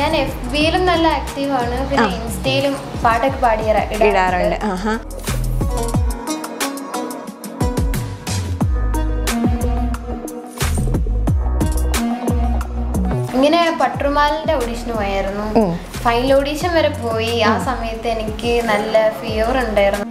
ഞാൻ എഫ് ബിയിലും നല്ല ആക്റ്റീവ് ആണ് പിന്നെ ഇൻസ്റ്റയിലും പാട്ടൊക്കെ പാടി ഇടാറുണ്ട് ആഹാ ഇങ്ങനെ പട്ടുമാലിന്റെ ഓഡീഷന് പോയായിരുന്നു ഉം. ഫൈനൽ ഓഡീഷൻ വരെ പോയി ആ സമയത്ത് എനിക്ക് നല്ല ഫീവർ ഉണ്ടായിരുന്നു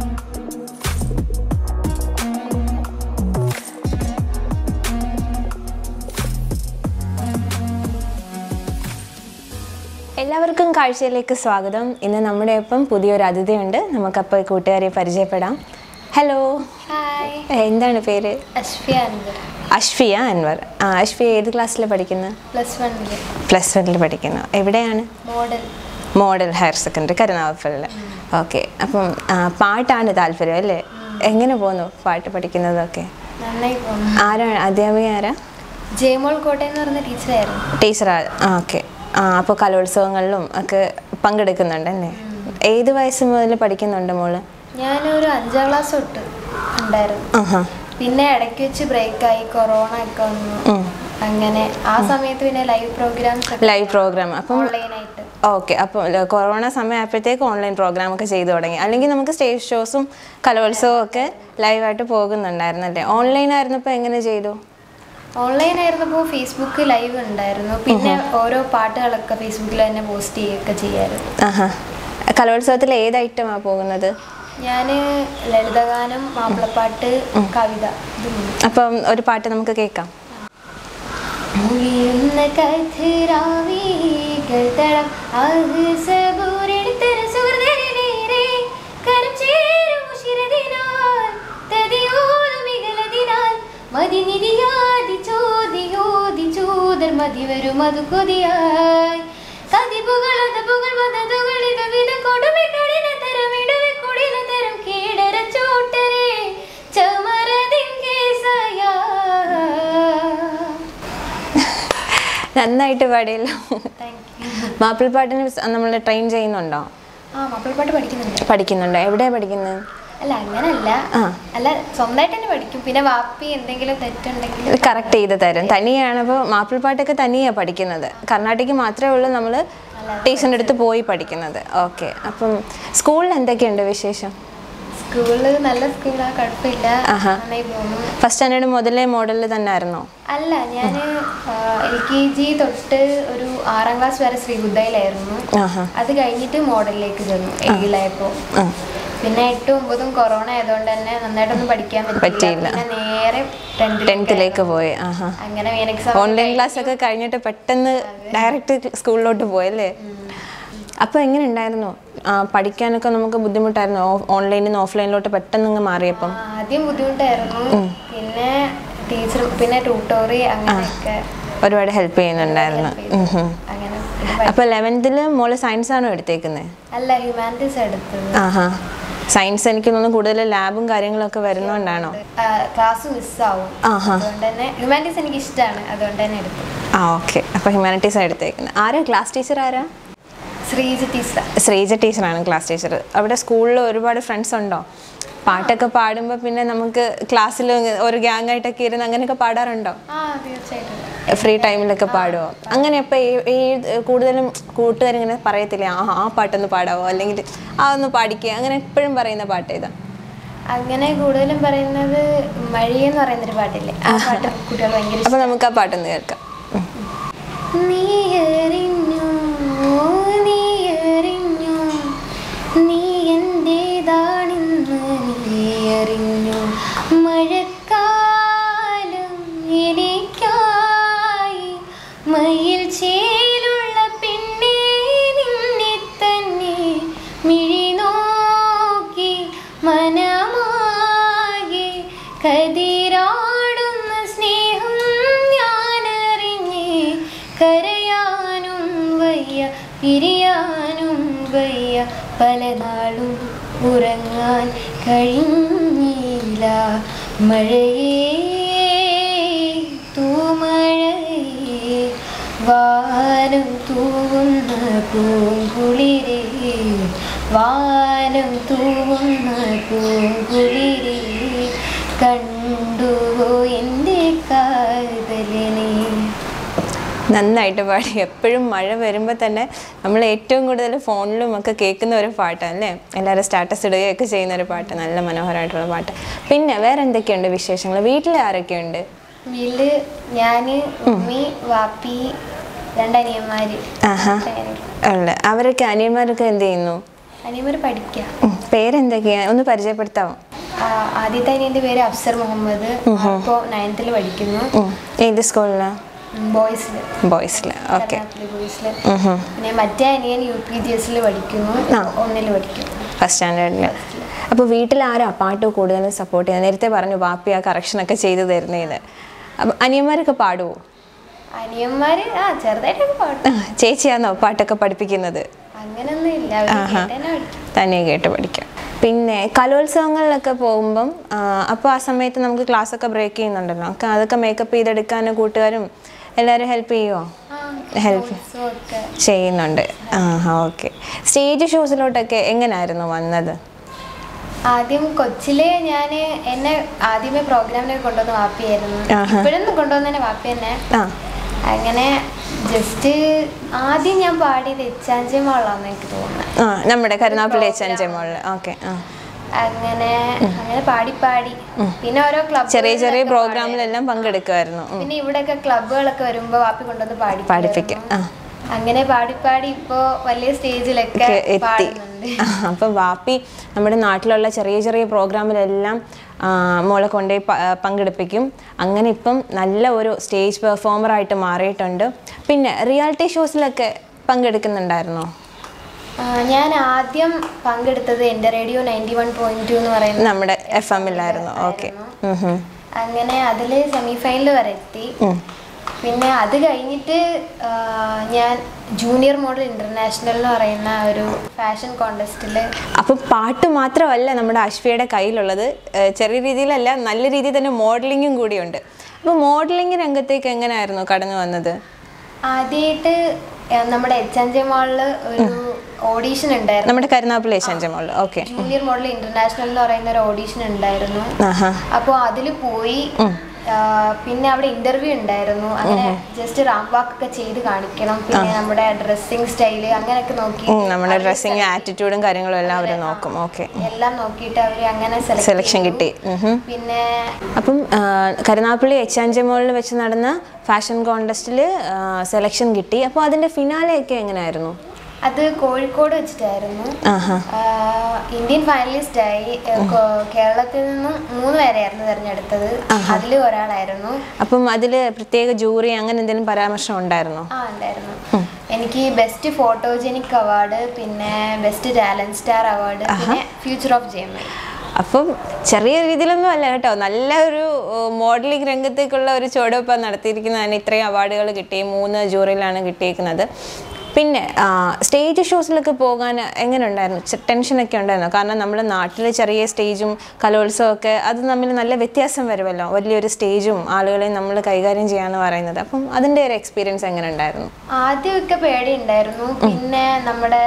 എല്ലാവർക്കും കാഴ്ചയിലേക്ക് സ്വാഗതം ഇന്ന് നമ്മുടെ ഒപ്പം പുതിയൊരു അതിഥിയുണ്ട് നമുക്കപ്പോൾ കൂട്ടുകാരെ പരിചയപ്പെടാം ഹലോ ഹായ് എന്താണ് പേര് അശ്വിയ അൻവർ അഷ്ഫിയ അൻവർ ആ അഷ്ഫിയ ഏത് ക്ലാസ്സിൽ പഠിക്കുന്നത് പ്ലസ് വണ്ണില് പ്ലസ് വണ്ണിൽ പഠിക്കുന്നു എവിടെയാണ് മോഡൽ മോഡൽ ഹയർ സെക്കൻഡറി കരുനാഗപ്പള്ളിൽ ഓക്കെ അപ്പം ആ, പാട്ടാണ് താല്പര്യം അല്ലേ എങ്ങനെ പോകുന്നു പാട്ട് പഠിക്കുന്നതൊക്കെ നന്നായി പോന്നു ആരാണ് അധ്യാപിക ആരാ ജയമോൾ കോട്ടയം എന്ന് പറഞ്ഞ ടീച്ചറായിരുന്നു ടീച്ചർ ആ ഓക്കെ ആ അപ്പോൾ കലോത്സവങ്ങളിലും ഒക്കെ പങ്കെടുക്കുന്നുണ്ടല്ലേ ഏത് വയസ്സ് മുതൽ പഠിക്കുന്നുണ്ട് മോള് ഞാനൊരു അഞ്ചാം ക്ലാസ് തൊട്ട് ഉണ്ടായിരുന്നു ആഹാ പിന്നെ ഇടയ്ക്ക് വെച്ച് ബ്രേക്കായി കൊറോണ ഒക്കെ വന്നു ഉം. അങ്ങനെ ആ സമയത്ത് പിന്നെ ലൈവ് പ്രോഗ്രാംസ് ലൈവ് പ്രോഗ്രാം അപ്പം ഓൺലൈനായിട്ട് ഓക്കെ അപ്പോൾ ല- കൊറോണ സമയം ആയപ്പോഴത്തേക്ക് ഓൺലൈൻ പ്രോഗ്രാം ഒക്കെ ചെയ്തു തുടങ്ങി അല്ലെങ്കിൽ നമുക്ക് സ്റ്റേജ് ഷോസും കലോത്സവവും ഒക്കെ ലൈവായിട്ട് പോകുന്നുണ്ടായിരുന്നല്ലേ ഓൺലൈൻ ആയിരുന്നപ്പോൾ എങ്ങനെ ചെയ്തു ഓൺലൈൻ ആയിരുന്നപ്പോൾ ഫേസ്ബുക്ക് ലൈവ് ഉണ്ടായിരുന്നു പിന്നെ ഓരോ പാട്ടുകളൊക്കെ ഫേസ്ബുക്കിൽ തന്നെ പോസ്റ്റ് ചെയ്യുകയൊക്കെ ചെയ്യായിരുന്നു ആഹാ കലോത്സവത്തിൽ ഏത് ഐറ്റമാണ് പോകുന്നത് ഞാൻ ലളിതഗാനം മാപ്പിളപ്പാട്ട് കവിത ഇത് മൂന്നും. അപ്പം ഒരു പാട്ട് നമുക്ക് കേൾക്കാം മുഴിയുന്ന കഥിരാവികൾ തളം ആഹ്സബൂരെടുത്തര സുഹൃതരിലേറെ കരം ചേരും ഉശിരതിനാൽ തതിയോതു മികലതിനാൽ മതിനിധിയാതി ചോദിയോതി ചോദർ മതി വരും അത് കൊതിയായി കതിപുകൾ അതപുകൾ മതതുകൾ ഇത് വിധ കൊടുമി കഠിന തരം ഇടവി കുടില തരം കീടര ചോട്ടരെ ചമരതിൻ കേസയാ നന്നായിട്ട് പാടിയല്ലോ താങ്ക് യു മാപ്പിൾപ്പാട്ടിന് നമ്മൾ ട്രെയിൻ ചെയ്യുന്നുണ്ടോ ആ മാപ്പിളപ്പാട്ട് പഠിക്കുന്നുണ്ട് പഠിക്കുന്നുണ്ടോ എവിടെയാണ് പഠിക്കുന്നത് അല്ല അങ്ങനല്ല ആ. അല്ല സ്വന്തമായിട്ട് തന്നെ പഠിക്കും പിന്നെ വാപ്പി എന്തെങ്കിലും തെറ്റുണ്ടെങ്കിൽ കറക്റ്റ് ചെയ്ത് തരും തനിയാണ് അപ്പോൾ മാപ്പിൾപ്പാട്ടൊക്കെ തനിയാണ് പഠിക്കുന്നത് കർണാടക മാത്രമേ ഉള്ളൂ നമ്മൾ ടീച്ചറിൻ്റെ അടുത്ത് പോയി പഠിക്കുന്നത് ഓക്കെ അപ്പം സ്കൂളിൽ എന്തൊക്കെയുണ്ട് വിശേഷം സ്കൂള് നല്ല സ്കൂളാ കുഴപ്പമില്ല ആഹാ. നന്നായി പോകുന്നു ഫസ്റ്റ് സ്റ്റാൻഡേർഡ് മുതലേ മോഡലിൽ തന്നെ ആയിരുന്നോ അല്ല ഞാൻ എൽ കെ ജി തൊട്ട് ഒരു ആറാം ക്ലാസ് വരെ ശ്രീബുദ്ധയിലായിരുന്നു ആഹാ അത് കഴിഞ്ഞിട്ട് മോഡലിലേക്ക് ചെന്നു ഏഴിലായപ്പോൾ ആ. പിന്നെ എട്ടും ഒമ്പതും കൊറോണ ആയതുകൊണ്ട് തന്നെ നന്നായിട്ടൊന്നും പഠിക്കാൻ പറ്റിയില്ല. പറ്റിയില്ല പിന്നെ നേരെ ടെൻത്തിൽ ടെൻത്തിലേക്ക് പോയി ആഹാ അങ്ങനെ മെയിൻ എക്സാം ഓൺലൈൻ ക്ലാസ് ഒക്കെ കഴിഞ്ഞിട്ട് പെട്ടെന്ന് ഡയറക്റ്റ് സ്കൂളിലോട്ട് പോയല്ലേ അപ്പോൾ എങ്ങനെ ഉണ്ടായിരുന്നു ആ, പഠിക്കാനൊക്കെ നമുക്ക് ബുദ്ധിമുട്ടായിരുന്നു ഓൺലൈനിൽ നിന്ന് ഓഫ്ലൈനിലോട്ട് പെട്ടെന്ന് അങ്ങ് മാറിയപ്പം ആദ്യം ബുദ്ധിമുട്ടായിരുന്നു പിന്നെ ടീച്ചർ പിന്നെ ട്യൂട്ടോറി അങ്ങനെയൊക്കെ ഒരുപാട് ഹെൽപ്പ് ചെയ്യുന്നുണ്ടായിരുന്നു ഉം ഉം. അങ്ങനെ ഇത് പഠി- അപ്പോൾ ലെവൻത്തിൽ മോള് സയൻസ് ആണോ എടുത്തേക്കുന്നത് അല്ല ഹ്യൂമാനിറ്റീസ് എടുത്തത് ആഹാ സയൻസ് എനിക്ക് തോന്നുന്നു കൂടുതൽ ലാബും കാര്യങ്ങളൊക്കെ വരുന്നോണ്ടാണോ ക്ലാസ് മിസ്സാവും ആഹാ അതുകൊണ്ട് തന്നെ ഹ്യൂമാനിറ്റീസ് എനിക്ക് ഇഷ്ടമാണ് അതുകൊണ്ട് തന്നെ എടുത്തു ആ ഓക്കെ അപ്പോൾ ഹ്യൂമാനിറ്റീസ് എടുത്തേക്കുന്നത് ആരാ ക്ലാസ് ടീച്ചർ ആരാ ശ്രീജ ടീച്ചർ ശ്രീജ ടീച്ചറാണ് ക്ലാസ് ടീച്ചർ അവിടെ സ്കൂളിൽ ഒരുപാട് ഫ്രണ്ട്സ് ഉണ്ടോ പാട്ടൊക്കെ പാടുമ്പോൾ പിന്നെ നമുക്ക് ക്ലാസ്സിൽ ഒരു ഗ്യാങ് ആയിട്ടൊക്കെ ഇരുന്ന് അങ്ങനെയൊക്കെ പാടാറുണ്ടോ ആ തീർച്ചയായിട്ടും ഫ്രീ ടൈമിലൊക്കെ പാടുമോ അങ്ങനെ ഇപ്പോൾ ഈ ഈ കൂടുതലും കൂട്ടുകാരിങ്ങനെ പറയത്തില്ലേ ആ ആ പാട്ടൊന്ന് പാടാവോ അല്ലെങ്കിൽ ആ ഒന്ന് പാടിക്കുക അങ്ങനെ എപ്പോഴും പറയുന്ന പാട്ട് ഏതാ അങ്ങനെ കൂടുതലും പറയുന്നത് മഴയെന്ന് പറയുന്നൊരു പാട്ടില്ലേ ആ പാട്ട് കുട്ടികൾ ഭയങ്കര അപ്പോൾ നമുക്ക് ആ പാട്ടൊന്ന് കേൾക്കാം നീ എറിഞ്ഞു നീ എറിഞ്ഞു നീ എന്റേതാണെന്ന് നീ അറിഞ്ഞു മഴക്കാലം എനിക്കായി മയിൽ ചേലുള്ള പെണ്ണേ നിന്നെ തന്നെ മിഴി നോക്കി മനമാകെ കതിരാടുന്ന സ്നേഹം ഞാനറിഞ്ഞേ കരയാനും വയ്യ പിരിയാനും വയ്യ പല നാളും ഉറങ്ങാൻ കഴിഞ്ഞില്ല മഴയേ തൂമഴയേ വാനം തൂവുന്ന പൂങ്കുളിരേ വാനം തൂവുന്ന പൂങ്കുളിരേ കണ്ടുവോ എൻ്റെ കാതലിനെ നന്നായിട്ട് പാടി എപ്പോഴും മഴ വരുമ്പോൾ തന്നെ നമ്മൾ ഏറ്റവും കൂടുതൽ ഫോണിലും ഒക്കെ കേൾക്കുന്ന ഒരു പാട്ടാണ് അല്ലേ എല്ലാവരും സ്റ്റാറ്റസ് ഇടുകയൊക്കെ ചെയ്യുന്ന ഒരു പാട്ട് നല്ല മനോഹരമായിട്ടുള്ള പാട്ട് പിന്നെ വേറെ എന്തൊക്കെയുണ്ട് വിശേഷങ്ങൾ വീട്ടിൽ ആരൊക്കെയുണ്ട് വീട്ടില് ഞാന് ഉമ്മി വാപ്പി രണ്ടനിയന്മാര് ആഹാ ഉള്ള അവരൊക്കെ അനിയന്മാരൊക്കെ എന്ത് ചെയ്യുന്നു അനിയന്മാര് പഠിക്കാം ഉം, പേരെന്തൊക്കെയാ ഒന്ന് പരിചയപ്പെടുത്താമോ ആ, ആദ്യത്തെ അനിയന്റെ പേര് അഫ്സർ മുഹമ്മദ് അപ്പോ നയൻത്തിൽ പഠിക്കുന്നു ഉം, ഏത് സ്കൂളിലാണ് ബോയ്സില് ബോയ്സിൽ ഓക്കെ ബോയ്സില് പിന്നെ മറ്റേ അനിയൻ യു പി ജി എസിൽ പഠിക്കുന്നു ആ. ഒന്നിൽ പഠിക്കുന്നു ഫസ്റ്റ് സ്റ്റാൻഡേർഡിൽ അപ്പോൾ വീട്ടിൽ ആരാ പാട്ട് കൂടുതലും സപ്പോർട്ട് ചെയ്യുന്നത് നേരത്തെ പറഞ്ഞു വാപ്പി ആ കറക്ഷനൊക്കെ ചെയ്തു തരുന്നേന്ന് അപ്പം അനിയന്മാരൊക്കെ പാടുമോ അനിയന്മാര് ആ ചെറുതായിട്ടൊക്കെ പാടും ആ, ചേച്ചിയാണോ പാട്ടൊക്കെ പഠിപ്പിക്കുന്നത് അങ്ങനൊന്നും ഇല്ല അവര് ആഹാ. കേട്ടന്നെ പഠിക്കും തന്നെ കേട്ട് പഠിക്കാം പിന്നെ കലോത്സവങ്ങളിലൊക്കെ പോകുമ്പം അപ്പോൾ ആ സമയത്ത് നമുക്ക് ക്ലാസ്സൊക്കെ ബ്രേക്ക് ചെയ്യുന്നുണ്ടല്ലോ ഒക്കെ അതൊക്കെ മേക്കപ്പ് ചെയ്തെടുക്കാനും കൂട്ടുകാരും എല്ലാവരും ഹെൽപ്പ് ചെയ്യുമോ ആ, Help. so ഒക്കെ ചെയ്യുന്നുണ്ട് ആ ഓക്കെ സ്റ്റേജ് ഷോസിലോട്ടൊക്കെ എങ്ങനെയായിരുന്നു വന്നത് ആദ്യം കൊച്ചിലെ ഞാൻ എന്നെ ആദ്യമേ പ്രോഗ്രാമിനൊക്കെ കൊണ്ടുവന്ന വാപ്പിയായിരുന്നു ആഹാ. ഇപ്പോഴൊന്നും കൊണ്ടുവന്നെ വാപ്പി തന്നെ ആ അങ്ങനെ ജസ്റ്റ് ആദ്യം ഞാൻ പാടിയത് എച്ചാഞ്ചി മോളാന്ന് എനിക്ക് തോന്നുന്നത് ആ നമ്മുടെ കരുനാപ്പള്ളി എച്ച് അഞ്ച് മോളിൽ ഓക്കെ ആ അങ്ങനെ അങ്ങനെ പാടി പാടി പിന്നെ ഓരോ ക്ലബ് ചെറിയ ചെറിയ പ്രോഗ്രാമിലെല്ലാം പങ്കെടുക്കുമായിരുന്നു ഉം. പിന്നെ ഇവിടെയൊക്കെ ക്ലബുകളൊക്കെ വരുമ്പോ വാപ്പി കൊണ്ടുവന്ന് പാടി പഠിപ്പിക്കും ആ അങ്ങനെ പാടി പാടി ഇപ്പോ വലിയ സ്റ്റേജിലൊക്കെ ഒക്കെ എത്തി പാടുന്നുണ്ട് ആ, അപ്പം വാപ്പി നമ്മുടെ നാട്ടിലുള്ള ചെറിയ ചെറിയ പ്രോഗ്രാമിലെല്ലാം ആ, മോളെ കൊണ്ടുപോയി പ- ആ, പങ്കെടുപ്പിക്കും അങ്ങനെ ഇപ്പം നല്ല ഒരു സ്റ്റേജ് പെർഫോമറായിട്ട് മാറിയിട്ടുണ്ട് പിന്നെ റിയാലിറ്റി ഷോസിലൊക്കെ പങ്കെടുക്കുന്നുണ്ടായിരുന്നോ ആ, ഞാൻ ആദ്യം പങ്കെടുത്തത് എന്റെ radio ninety one point two എന്ന് പറയുന്ന നമ്മുടെ എഫ് എമ്മിലായിരുന്നു ഓക്കെ അങ്ങനെ അതില് സെമി ഫൈനൽ വരെ എത്തി പിന്നെ അത് കഴിഞ്ഞിട്ട് ആ, ഞാൻ ജൂനിയർ മോഡൽ ഇന്റർനാഷണൽ എന്ന് പറയുന്ന ഒരു ഫാഷൻ കോണ്ടസ്റ്റിൽ അപ്പം പാട്ട് മാത്രമല്ല നമ്മുടെ അശ്വയുടെ കയ്യിലുള്ളത് ഏഹ് ചെറിയ രീതിയിലല്ല നല്ല രീതിയിൽ തന്നെ മോഡലിങ്ങും കൂടിയുണ്ട് അപ്പോൾ മോഡലിംഗ് രംഗത്തേക്ക് എങ്ങനെയായിരുന്നു കടന്നു വന്നത് ആദ്യമായിട്ട് നമ്മുടെ എച്ച് എൻ ജെ മോളില് ഒരു ഓഡീഷൻ ഉണ്ടായിരുന്നു നമ്മുടെ കരുനാപ്പള്ളി ശഞ്ചമോള് ഓക്കെ ജൂനിയർ മോഡൽ ഇന്റർനാഷണൽ എന്ന് പറയുന്ന ഒരു ഓഡീഷൻ ഉണ്ടായിരുന്നു ആഹാ അപ്പോൾ അതിൽ പോയി ആ, പിന്നെ അവിടെ ഇന്റർവ്യൂ ഉണ്ടായിരുന്നു അങ്ങനെ ജസ്റ്റ് റാമ്പ് വാക്ക് ഒക്കെ ചെയ്ത് കാണിക്കണം പിന്നെ നമ്മുടെ ഡ്രസ്സിങ് സ്റ്റൈല് അങ്ങനെയൊക്കെ നോക്കി ഉം, നമ്മുടെ ഡ്രസ്സിങ് ആറ്റിറ്റ്യൂഡും കാര്യങ്ങളും എല്ലാം അവർ നോക്കും ഓക്കെ എല്ലാം നോക്കിയിട്ട് അവർ അങ്ങനെ സെലക്ട് സെലക്ഷൻ കിട്ടി ഉം. പിന്നെ അപ്പം ആ, കരുനാപ്പള്ളി എച്ച് ആൻഡ് മോളിൽ വെച്ച് നടന്ന ഫാഷൻ കോണ്ടസ്റ്റിൽ സെലക്ഷൻ കിട്ടി അപ്പോൾ അതിൻ്റെ ഫിനാലെയൊക്കെ എങ്ങനെയായിരുന്നു അത് കോഴിക്കോട് വെച്ചിട്ടായിരുന്നു ആഹാ ആ, ഇന്ത്യൻ ഫൈനലിസ്റ്റ് ആയി ഏ, കോ- കേരളത്തിൽ നിന്നും മൂന്ന് പേരെയായിരുന്നു തിരഞ്ഞെടുത്തത് അതിൽ ഒരാളായിരുന്നു അപ്പം അതിൽ പ്രത്യേക ജൂറി അങ്ങനെ എന്തെങ്കിലും പരാമർശം ഉണ്ടായിരുന്നോ ആ ഉണ്ടായിരുന്നു എനിക്ക് ബെസ്റ്റ് ഫോട്ടോജനിക് അവാർഡ് പിന്നെ ബെസ്റ്റ് ടാലന്റ് സ്റ്റാർ അവാർഡ് പിന്നെ future of J M I അപ്പം ചെറിയ രീതിയിലൊന്നും അല്ല കേട്ടോ നല്ല ഒരു മോഡലിംഗ് രംഗത്തേക്കുള്ള ഒരു ചുവടുവെപ്പാണ് നടത്തിയിരിക്കുന്നതിന് ഇത്രയും അവാർഡുകൾ കിട്ടി മൂന്ന് ജൂറിയിലാണ് കിട്ടിയിരിക്കുന്നത് പിന്നെ സ്റ്റേജ് ഷോസിലൊക്കെ പോകാൻ എങ്ങനെ ഉണ്ടായിരുന്നു ടെൻഷനൊക്കെ ഉണ്ടായിരുന്നു കാരണം നമ്മുടെ നാട്ടിലെ ചെറിയ സ്റ്റേജും കലോത്സവമൊക്കെ അത് തമ്മിൽ നല്ല വ്യത്യാസം വരുമല്ലോ വലിയൊരു സ്റ്റേജും ആളുകളെയും നമ്മൾ കൈകാര്യം ചെയ്യാന്ന് പറയുന്നത് അപ്പം അതിൻ്റെ ഒരു എക്സ്പീരിയൻസ് എങ്ങനെ ഉണ്ടായിരുന്നു ആദ്യമൊക്കെ പേടിയുണ്ടായിരുന്നു പിന്നെ നമ്മുടെ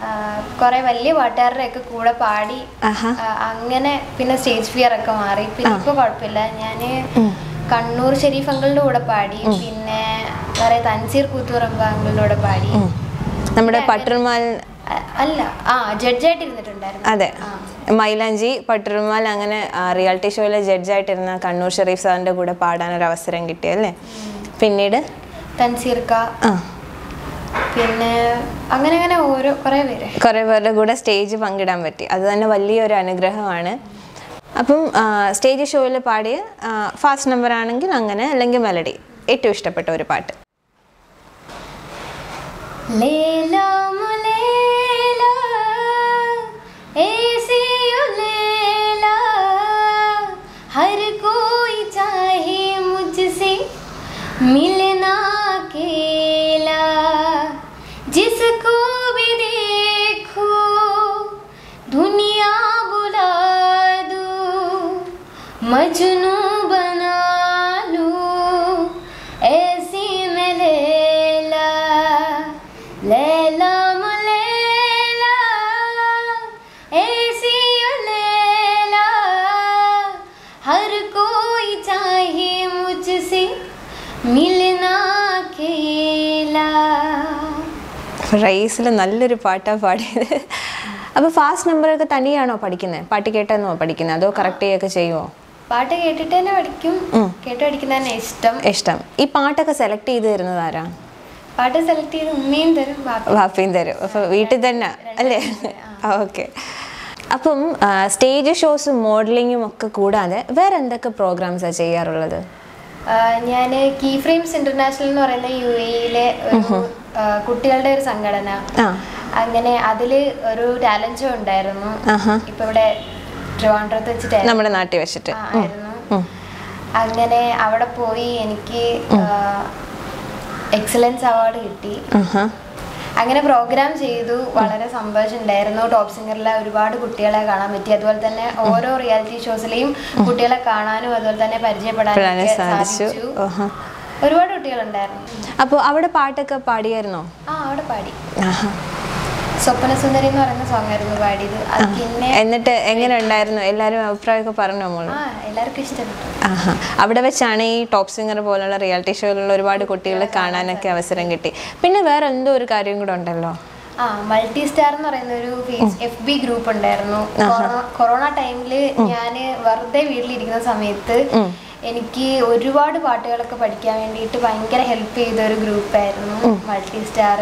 കുറെ വലിയ പാട്ടുകാരുടെ ഒക്കെ കൂടെ പാടി ആഹാ ആ, അങ്ങനെ പിന്നെ സ്റ്റേജ് ഫിയർ ഒക്കെ മാറി പിന്നെ ഇപ്പൊ കുഴപ്പമില്ല ഞാന് കണ്ണൂർ ഷെരീഫ് അങ്കിളിന്റെ കൂടെ പാടി പിന്നെ വേറെ തൻസീർ കൂത്തുറമ്പ് അങ്കിളിന്റെ കൂടെ പാടി നമ്മുടെ പട്ടുമാൽ അ- അല്ല ആ ജഡ്ജായിട്ട് ഇരുന്നിട്ടുണ്ടായിരുന്നു അതെ മൈലാഞ്ചി പട്ടുറുമാൽ അങ്ങനെ റിയാലിറ്റി ഷോയിലെ ജഡ്ജായിട്ടിരുന്ന കണ്ണൂർ ഷെറീഫ് സാറിൻ്റെ കൂടെ പാടാനൊരു അവസരം കിട്ടിയല്ലേ പിന്നീട് തൻസീർക്ക ആ പിന്നെ അങ്ങനെ അങ്ങനെ ഓരോ കുറെ പേര് കുറേ പേരുടെ കൂടെ സ്റ്റേജ് പങ്കിടാൻ പറ്റി അത് തന്നെ വലിയൊരു അനുഗ്രഹമാണ് അപ്പം സ്റ്റേജ് ഷോയിൽ പാടിയ ഫാസ്റ്റ് നമ്പർ ആണെങ്കിൽ അങ്ങനെ അല്ലെങ്കിൽ മെലഡി ഏറ്റവും ഇഷ്ടപ്പെട്ട ഒരു പാട്ട് लेला मुलेला ऐसी ओ लेला हर कोई चाहे मुझसे मिलना अकेला जिसको भी देखो दुनिया बुला दो मजनू बना लूं ऐसी मैं लैला लैला मुलैला ऐसी ओ लैला हर कोई चाहे मुझसे मिलना अकेला റേസിൽ നല്ലൊരു പാട്ടാണ് പാടിയത് അപ്പോൾ ഫാസ്റ്റ് നമ്പറൊക്കെ തനിയാണോ പഠിക്കുന്നത് പാട്ട് കേട്ടാന്നോ പഠിക്കുന്നത് അതോ കറക്റ്റ് ചെയ്യൊക്കെ ചെയ്യുമോ പാട്ട് കേട്ടിട്ട് തന്നെ പഠിക്കും കേട്ട് പഠിക്കുന്ന തന്നെ ഇഷ്ടം ഇഷ്ടം ഈ പാട്ടൊക്കെ സെലക്ട് ചെയ്ത് തരുന്നത് ആരാ പാട്ട് സെലക്ട് ചെയ്ത് ഉമ്മയും തരും ബാക്കി വാപ്പിയും തരും അപ്പോൾ വീട്ടിൽ തന്നെ അല്ലേ ഓക്കെ അപ്പം സ്റ്റേജ് ഷോസും മോഡലിങ്ങും ഒക്കെ കൂടാതെ വേറെ എന്തൊക്കെ പ്രോഗ്രാംസാണ് ചെയ്യാറുള്ളത് ഞാൻ കീ ഫ്രെയിംസ് ഇന്റർനാഷണൽ എന്ന് പറയുന്ന യു എയിലെ ഒരു ആ, കുട്ടികളുടെ ഒരു സംഘടന ആ അങ്ങനെ അതില് ഒരു ടാലന്റ് ഷോ ഉണ്ടായിരുന്നു ആഹാ ഇപ്പൊ ഇവിടെ ട്രിവാൻഡ്രത്ത് വെച്ചിട്ടായിരുന്നു നമ്മുടെ നാട്ടിൽ വെച്ചിട്ട് ആ, ആയിരുന്നു അങ്ങനെ അവിടെ പോയി എനിക്ക് എക്സലൻസ് അവാർഡ് കിട്ടി ആഹാ അങ്ങനെ പ്രോഗ്രാം ചെയ്തു വളരെ സന്തോഷം ഉണ്ടായിരുന്നു ടോപ്പ് സിംഗറിലെ ഒരുപാട് കുട്ടികളെ കാണാൻ പറ്റി അതുപോലെ തന്നെ ഓരോ റിയാലിറ്റി ഷോസിലെയും കുട്ടികളെ കാണാനും അതുപോലെ തന്നെ പരിചയപ്പെടാനും പെടാനും ഒക്കെ സാധിച്ചു സാധിച്ചു ആഹാ ഒരുപാട് കുട്ടികളുണ്ടായിരുന്നു അപ്പോൾ അവിടെ പാട്ടൊക്കെ പാടിയായിരുന്നോ ആ അവിടെ പാടി ആഹാ സ്വപ്നസുന്ദരി എന്ന് പറയുന്ന സോങ് ആയിരുന്നു പാടിയത് അത് പിന്നെ എന്നിട്ട് എങ്ങനെ ഉണ്ടായിരുന്നു എല്ലാവരും അഭിപ്രായമൊക്കെ പറഞ്ഞോ മോള് ആ എല്ലാവർക്കും ഇഷ്ടപ്പെട്ടു ആഹാ അവിടെ വെച്ചാണ് ഈ ടോപ്പ് സിംഗർ പോലുള്ള റിയാലിറ്റി ഷോയിലുള്ള ഒരുപാട് കുട്ടികളെ കാണാനൊക്കെ അവസരം കിട്ടി പിന്നെ വേറെ എന്തോ ഒരു കാര്യം കൂടെ ഉണ്ടല്ലോ ആ മൾട്ടി സ്റ്റാർ എന്ന് പറയുന്ന ഒരു എഫ് ബി ഗ്രൂപ്പ് ഉണ്ടായിരുന്നു കൊറോ- കൊറോണ ടൈമിൽ ഞാൻ വെറുതെ വീട്ടിലിരിക്കുന്ന സമയത്ത് എനിക്ക് ഒരുപാട് പാട്ടുകളൊക്കെ പഠിക്കാൻ വേണ്ടിയിട്ട് ഭയങ്കര ഹെൽപ്പ് ചെയ്ത ഒരു ഗ്രൂപ്പായിരുന്നു മൾട്ടി സ്റ്റാർ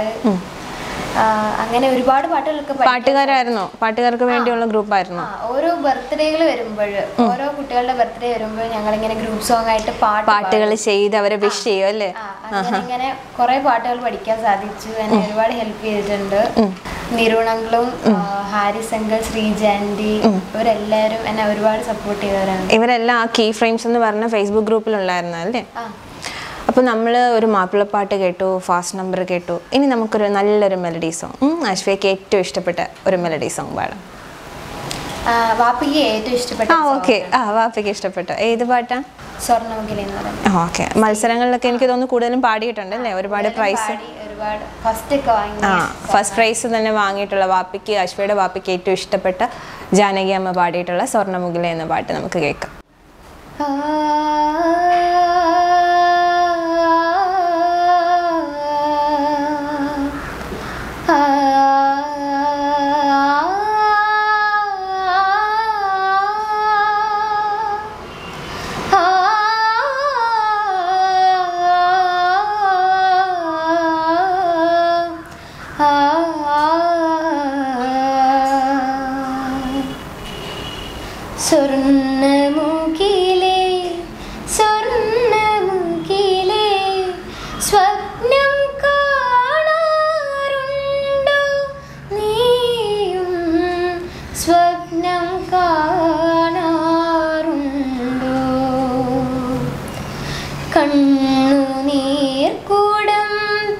അങ്ങനെ ഒരുപാട് പാട്ടുകളൊക്കെ പഠി- പാട്ടുകാരായിരുന്നോ പാട്ടുകാർക്ക് വേണ്ടിയുള്ള ഗ്രൂപ്പായിരുന്നോ ആ, ഓരോ ബർത്ത്ഡേകൾ വരുമ്പോൾ ഓരോ കുട്ടികളുടെ ബർത്ത്ഡേ വരുമ്പോൾ ഞങ്ങൾ ഇങ്ങനെ ഗ്രൂപ്പ് സോങ് ആയിട്ട് പാട്ട് പാട്ടുകൾ ചെയ്ത് അവരെ വിഷ് ചെയ്യും അല്ലേ ആ, അങ്ങനെ ഇങ്ങനെ കുറെ പാട്ടുകൾ പഠിക്കാൻ സാധിച്ചു എന്നെ ഒരുപാട് ഹെൽപ്പ് ചെയ്തിട്ടുണ്ട് നിരുണങ്ങളും ഹാരിസ് അങ്കിൾ ശ്രീജ ആൻറ്റി ഇവരെല്ലാവരും എന്നെ ഒരുപാട് സപ്പോർട്ട് ചെയ്തവരാണ് ഇവരെല്ലാം ആ കീ ഫ്രെയിംസ് എന്ന് പറഞ്ഞ ഫേസ്ബുക്ക് ഗ്രൂപ്പിലുണ്ടായിരുന്നു അല്ലേ ആ അപ്പോൾ നമ്മൾ ഒരു മാപ്പിളപ്പാട്ട് കേട്ടു ഫാസ്റ്റ് നമ്പർ കേട്ടു ഇനി നമുക്കൊരു നല്ലൊരു മെലഡി സോങ് അശ്വയ്ക്ക് ഏറ്റവും ഇഷ്ടപ്പെട്ട ഒരു മെലഡി സോങ് പാടാം ആ, വാപ്പിക്ക് ഏറ്റവും ഇഷ്ടപ്പെട്ട ആ ഓക്കെ ആ വാപ്പയ്ക്ക് ഇഷ്ടപ്പെട്ട ഏത് പാട്ടാ സ്വർണ്ണമുഖിൽ എന്ന് പറയുന്നത് ഓക്കെ മത്സരങ്ങളിലൊക്കെ എനിക്ക് തോന്നുന്നു കൂടുതലും പാടിയിട്ടുണ്ട് അല്ലേ ഒരുപാട് പ്രൈസ് പാടി ഒരുപാട് ഫസ്റ്റ് ഒക്കെ വാങ്ങി ആ ഫസ്റ്റ് പ്രൈസ് തന്നെ വാങ്ങിയിട്ടുള്ള വാപ്പിക്ക് അശ്വയുടെ വാപ്പിക്ക് ഏറ്റവും ഇഷ്ടപ്പെട്ട ജാനകി അമ്മ പാടിയിട്ടുള്ള സ്വർണ്ണമുഖില എന്ന പാട്ട് നമുക്ക് കേൾക്കാം സ്വർണ്ണമുഖിലേ സ്വർണ്ണമുഖിലേ സ്വപ്നം കാണാറുണ്ടോ നീയും സ്വപ്നം കാണാറുണ്ടോ കണ്ണുനീർ കൂടം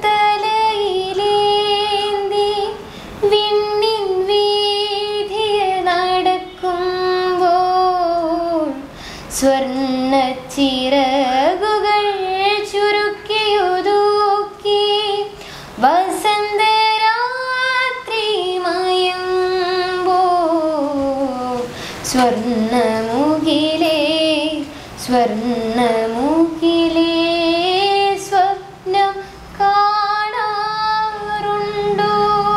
തലയിലേന്തി വിണ്ണിൻ വീതിയെ നടക്കുമ്പോൾ സ്വർണ്ണ ചിറകുകൾ ചുരുക്കിയൊതുക്കി വസന്തരാത്രി മയമ്പോ സ്വർണ്ണമുഖിലേ സ്വർണ്ണമുഖിലേ സ്വപ്നം കാണാറുണ്ടോ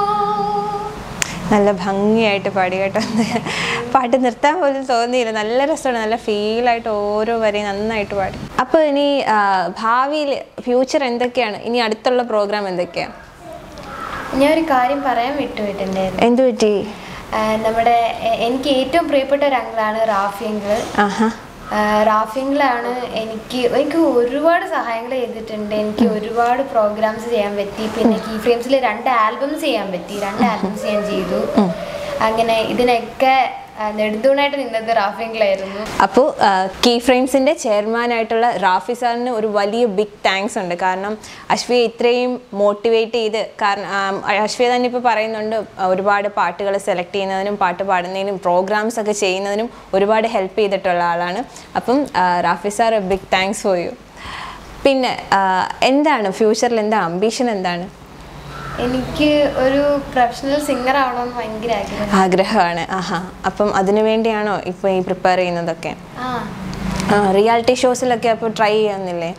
നല്ല ഭംഗിയായിട്ട് പാടി കേട്ടോ പാട്ട് നിർത്താൻ പോലും തോന്നിയില്ല നല്ല രസമാണ് നല്ല ഫീലായിട്ട് ഓരോ വരെയും നന്നായിട്ട് പാടി അപ്പോൾ ഇനി ഭാവിയിൽ ഫ്യൂച്ചർ എന്തൊക്കെയാണ് ഇനി അടുത്തുള്ള പ്രോഗ്രാം എന്തൊക്കെയാണ് ഞാൻ ഒരു കാര്യം പറയാൻ വിട്ടുപോയിട്ടുണ്ടായിരുന്നു എന്തു പറ്റി ആ, നമ്മുടെ എ- എനിക്ക് ഏറ്റവും പ്രിയപ്പെട്ട ഒരു അങ്കിളാണ് റാഫി അങ്കിൾ ആഹാ റാഫിങ്ങിലാണ് എനിക്ക് എനിക്ക് ഒരുപാട് സഹായങ്ങൾ ചെയ്തിട്ടുണ്ട് എനിക്ക് ഒരുപാട് പ്രോഗ്രാംസ് ചെയ്യാൻ പറ്റി പിന്നെ കീ ഫ്രെയിംസിൽ രണ്ട് ആൽബംസ് ചെയ്യാൻ പറ്റി രണ്ട് ആൽബംസ് ഞാൻ ചെയ്തു അങ്ങനെ ഇതിനൊക്കെ ആ, നെടുന്തൂണായിട്ട് നിന്നത് റാഫിങ്ങിലായിരുന്നു അപ്പോൾ കീ ഫ്രെയിംസിൻ്റെ ചെയർമാനായിട്ടുള്ള റാഫി സാറിന് ഒരു വലിയ ബിഗ് താങ്ക്സ് ഉണ്ട് കാരണം അശ്വിയെ ഇത്രയും മോട്ടിവേറ്റ് ചെയ്ത് കാരണം ആം, അശ്വിയ തന്നെ ഇപ്പോൾ പറയുന്നുണ്ട് ആ, ഒരുപാട് പാട്ടുകൾ സെലക്ട് ചെയ്യുന്നതിനും പാട്ട് പാടുന്നതിനും പ്രോഗ്രാംസ് ഒക്കെ ചെയ്യുന്നതിനും ഒരുപാട് ഹെൽപ്പ് ചെയ്തിട്ടുള്ള ആളാണ് അപ്പം ആ, Rafi sir big thanks for you പിന്നെ ആ, എന്താണ് ഫ്യൂച്ചറിൽ എന്താ അംബീഷൻ എന്താണ് എനിക്ക് ഒരു പ്രൊഫഷണൽ സിംഗർ ആവണമെന്ന് ഭയങ്കര ആഗ്രഹം ആഗ്രഹമാണ് ആഹാ അപ്പം അതിനു വേണ്ടിയാണോ ഇപ്പോൾ ഈ പ്രിപ്പയർ ചെയ്യുന്നതൊക്കെ ആ റിയാലിറ്റി ഷോസിലൊക്കെ അപ്പോൾ ട്രൈ ചെയ്യാന്നില്ലേ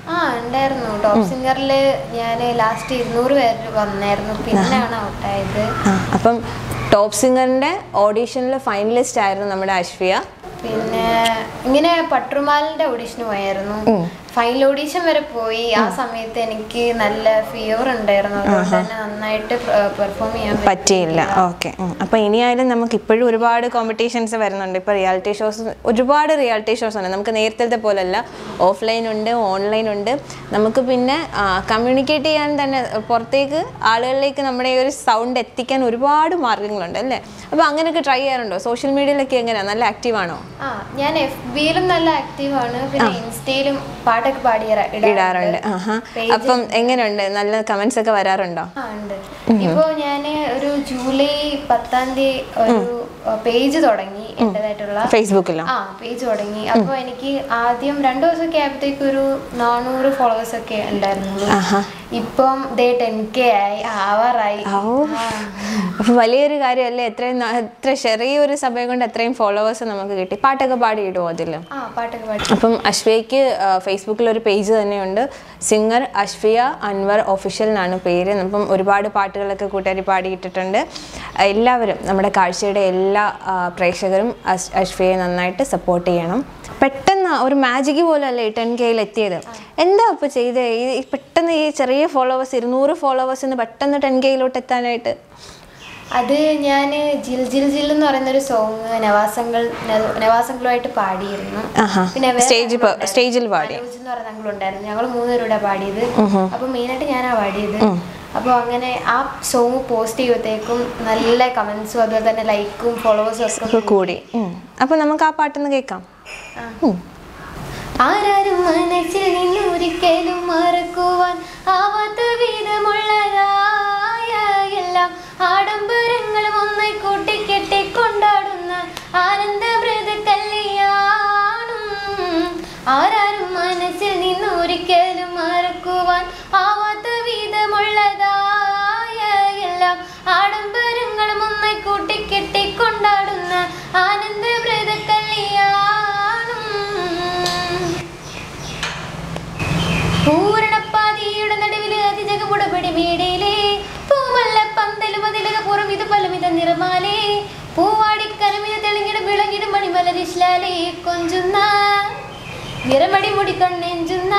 ആ ഉണ്ടായിരുന്നു ടോപ്പ് സിംഗറിൽ ഞാൻ ലാസ്റ്റ് ഇരുന്നൂറ് പേര് വന്നായിരുന്നു പിന്നെയാണ് ഔട്ടായത് ആ അപ്പം ടോപ്പ് സിംഗറിന്റെ ഓഡീഷനിൽ ഫൈനലിസ്റ്റ് ആയിരുന്നു നമ്മുടെ അശ്വിയ പിന്നെ ഇങ്ങനെ പട്രുമാലിന്റെ ഓഡീഷന് പോയായിരുന്നു ഫൈനൽ ഓഡീഷൻ വരെ പോയി ആ സമയത്ത് എനിക്ക് നല്ല ഫീവർ ഉണ്ടായിരുന്നു അതുകൊണ്ട് തന്നെ നന്നായിട്ട് പെർഫോം ചെയ്യാൻ പറ്റിയില്ല ഓക്കെ അപ്പോൾ ഇനിയായാലും നമുക്ക് ഇപ്പോഴും ഒരുപാട് കോമ്പറ്റീഷൻസ് വരുന്നുണ്ട് ഇപ്പോൾ റിയാലിറ്റി ഷോസ് ഒരുപാട് റിയാലിറ്റി ഷോസ് ഉണ്ട് നമുക്ക് നേരത്തെ പോലല്ല ഓഫ്ലൈൻ ഉണ്ട് ഓൺലൈൻ ഉണ്ട് നമുക്ക് പിന്നെ കമ്മ്യൂണിക്കേറ്റ് ചെയ്യാൻ തന്നെ പുറത്തേക്ക് ആളുകളിലേക്ക് നമ്മുടെ ഈ ഒരു സൗണ്ട് എത്തിക്കാൻ ഒരുപാട് മാർഗങ്ങളുണ്ട് അല്ലേ അപ്പോൾ അങ്ങനെയൊക്കെ ട്രൈ ചെയ്യാറുണ്ടോ സോഷ്യൽ മീഡിയയിലൊക്കെ എങ്ങനെയാണ് നല്ല ആക്റ്റീവ് ആണോ ആ ഞാൻ എഫ് ബിയിലും നല്ല ആക്റ്റീവ് ആണ് പിന്നെ ഇൻസ്റ്റയിലും പാട്ടൊക്കെ പാടി ഇടാറുണ്ട് ആഹാ അപ്പം എങ്ങനെയുണ്ട് നല്ല കമന്റ്സ് ഒക്കെ വരാറുണ്ടോ ആ ഉണ്ട് ഇപ്പോ ഞാന് ഒരു ജൂലൈ പത്താം തീയതി ഒരു പേജ് തുടങ്ങി എന്റേതായിട്ടുള്ള ഫേസ്ബുക്കിലോ ആ പേജ് തുടങ്ങി അപ്പൊ എനിക്ക് ആദ്യം രണ്ടു ദിവസമൊക്കെ ആയപ്പോഴത്തേക്ക് ഒരു നാനൂറ് ഫോളോവേഴ്സ് ഒക്കെ ഉണ്ടായിരുന്നുള്ളൂ ആഹാ ഇപ്പം ദേ ടെൻ കെ ആയി ആവാറായി ഓ അപ്പൊ വലിയൊരു കാര്യമല്ലേ എത്രയും ന- എത്ര ചെറിയൊരു സമയം കൊണ്ട് എത്രയും ഫോളോവേഴ്സ് നമുക്ക് കിട്ടി പാട്ടൊക്കെ പാടി ഇടുമോ അതിൽ ആ പാട്ടൊക്കെ പാടി അപ്പം അശ്വയ്ക്ക് ഫേസ്ബുക്കിൽ ഒരു പേജ് തന്നെയുണ്ട് സിംഗർ അശ്വിയ അൻവർ ഒഫീഷ്യൽ എന്നാണ് പേര് അപ്പം ഒരുപാട് പാട്ടുകളൊക്കെ കൂട്ടുകാരി പാടിയിട്ടിട്ടുണ്ട് എല്ലാവരും നമ്മുടെ കാഴ്ചയുടെ എല്ലാ ആ, പ്രേക്ഷകരും അശ് അശ്വയെ നന്നായിട്ട് സപ്പോർട്ട് ചെയ്യണം പെട്ടെന്ന് ഒരു മാജിക് പോലല്ലേ ടെൻ കെയിൽ എത്തിയത് എന്താ അപ്പോൾ ചെയ്തേ ഈ ഈ പെട്ടെന്ന് ഈ ചെറിയ ഫോളോവേഴ്സ് ഇരുന്നൂറ് ഫോളോവേഴ്സിന് പെട്ടെന്ന് ടെൻ കെയിലോട്ട് എത്താനായിട്ട് അത് ഞാൻ ജിൽ ജിൽ ജിൽ എന്ന് പറയുന്ന ഒരു സോങ് നവാസങ്ങൾ നവാസങ്ങളുമായിട്ട് പാടിയിരുന്നു ആഹാ പിന്നെ വേറെ സ്റ്റേജ് ആളുണ്ടായിരുന്നു. സ്റ്റേജിൽ പാടി മനോജ് എന്ന് പറയുന്ന അങ്കിളുണ്ടായിരുന്നു ഞങ്ങൾ മൂന്നുപേരുടെ പാടിയത് അപ്പൊ മെയിനായിട്ട് ഞാനാ പാടിയത് അപ്പോൾ അങ്ങനെ ആ സോങ് പോസ്റ്റ് ചെയ്യുമ്പോഴത്തേക്കും നല്ല കമന്റ്സും അതുപോലെ തന്നെ ലൈക്കും ഫോളോവേഴ്സും ഒക്കെ ഒക്കെ കൂടി ഉം. അപ്പൊ നമുക്ക് ആ പാട്ടൊന്ന് കേൾക്കാം ഉം. ആരാരും മനസ്സിൽ നിന്നൊരിക്കലും മറക്കുവാൻ ആവാത്ത വിധമുള്ളതായ എല്ലാം ആഡംബരങ്ങളും ഒന്നായി കൂട്ടിക്കെട്ടി കൊണ്ടാടുന്ന ആനന്ദമൃത കല്യാണം ആരാരും മനസ്സിൽ നിന്നൊരിക്കലും മറക്കുവാൻ ആവാത്ത വിധമുള്ളതായ എല്ലാം ആഡംബരങ്ങളും ഒന്നായി കൂട്ടിക്കെട്ടി കൊണ്ടാടുന്ന ആനന്ദമൃത കല്യാണം പൂരണപ്പാതിയുടെ നടുവില് അതിജകമുടപടി മേടയിലെ പൂമല്ല പന്തലും അതിലക പുറം ഇത് പലമിത നിറമാലേ പൂവാടി കലമിത തെളിങ്ങിടും വിളങ്ങിടും മണിമലരിശ്ലാലേ കൊഞ്ചുന്ന നിറമടി മുടി കണ്ണെഞ്ചുന്ന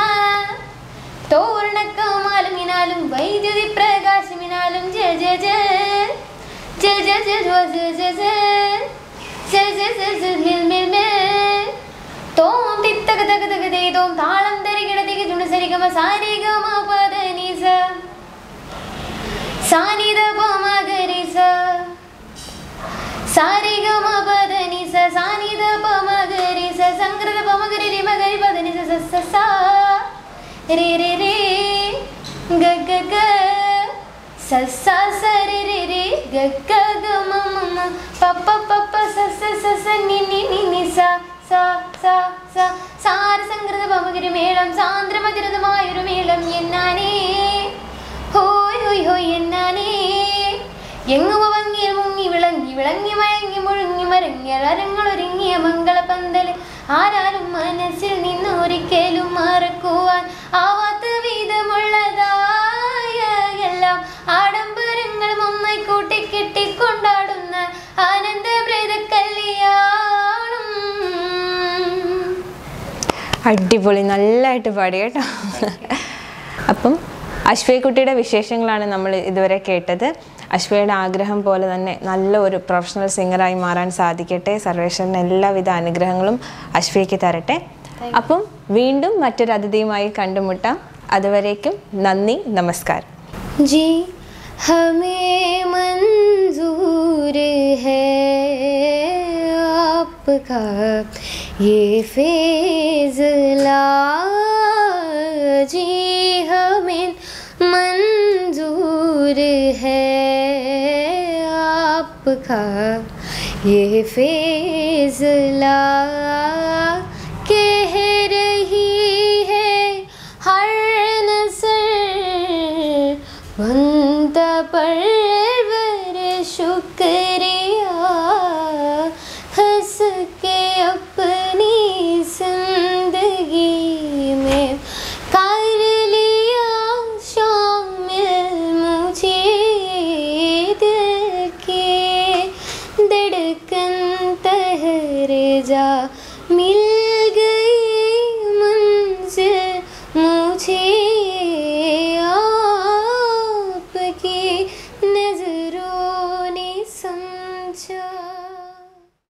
തോരണക്കമാലുമിനാലും വൈദ്യുതി പ്രകാശമിനാലും ജയ ജയ ജയ ജയ ജയ ജയ ജയ ജയ ജയ ജയ ജയ ജയ ജയ മിൽ മിൽ മിൽ തോം തിത്തക തക തക ദേതോം താളം തരികിട തിക ജുണ സരിഗമ സാരിഗമ പദ നിസ സാനിദ പമ ഗരിസ സാരിഗമ പദ നിസ സാനിദ പമ ഗരിസ സംഗ്രത പമ ഗരി രിമ ഗരി പദ നിസ സ സ സ രി രി രി ഗ ഗ ഗ സ സ സ രി രി രി ഗ ഗ ഗ മ മ മ പ പ പ പ സ സ സ സ നി നി നി നി സ സ സ സ സാരസംകൃത പമകരി മേളം സാന്ദ്രമതിരതമായൊരു മേളം എന്നാനേ ഹോയ് ഹോയ് ഹോയ് എന്നാനേ എങ്ങുമ ഭംഗിയിൽ മുങ്ങി വിളങ്ങി വിളങ്ങി മയങ്ങി മുഴുങ്ങി മരങ്ങിയ അരങ്ങളൊരുങ്ങിയ മംഗളപന്തല് ആരാലും മനസ്സിൽ നിന്ന് ഒരിക്കലും മറക്കുവാൻ ആവാത്ത വിധമുള്ളതായ എല്ലാം ആഡംബരങ്ങളും ഒന്നായി കൂട്ടിക്കെട്ടി കൊണ്ടാടുന്ന ആനന്ദപ്രേത കല്യാണം അടിപൊളി നല്ലതായിട്ട് പാടി കേട്ടോ അപ്പം അശ്വയക്കുട്ടിയുടെ വിശേഷങ്ങളാണ് നമ്മൾ ഇതുവരെ കേട്ടത് അശ്വയുടെ ആഗ്രഹം പോലെ തന്നെ നല്ല ഒരു പ്രൊഫഷണൽ സിംഗറായി മാറാൻ സാധിക്കട്ടെ സർവേശ്വരന് എല്ലാവിധ അനുഗ്രഹങ്ങളും അശ്വയ്ക്ക് തരട്ടെ അപ്പം വീണ്ടും മറ്റൊരു അതിഥിയുമായി കണ്ടുമുട്ടാം അതുവരേക്കും നന്ദി നമസ്കാരം जी हमें मंजूर है आपका ये फेजला जी हमें मंजूर है आपका ये फेजला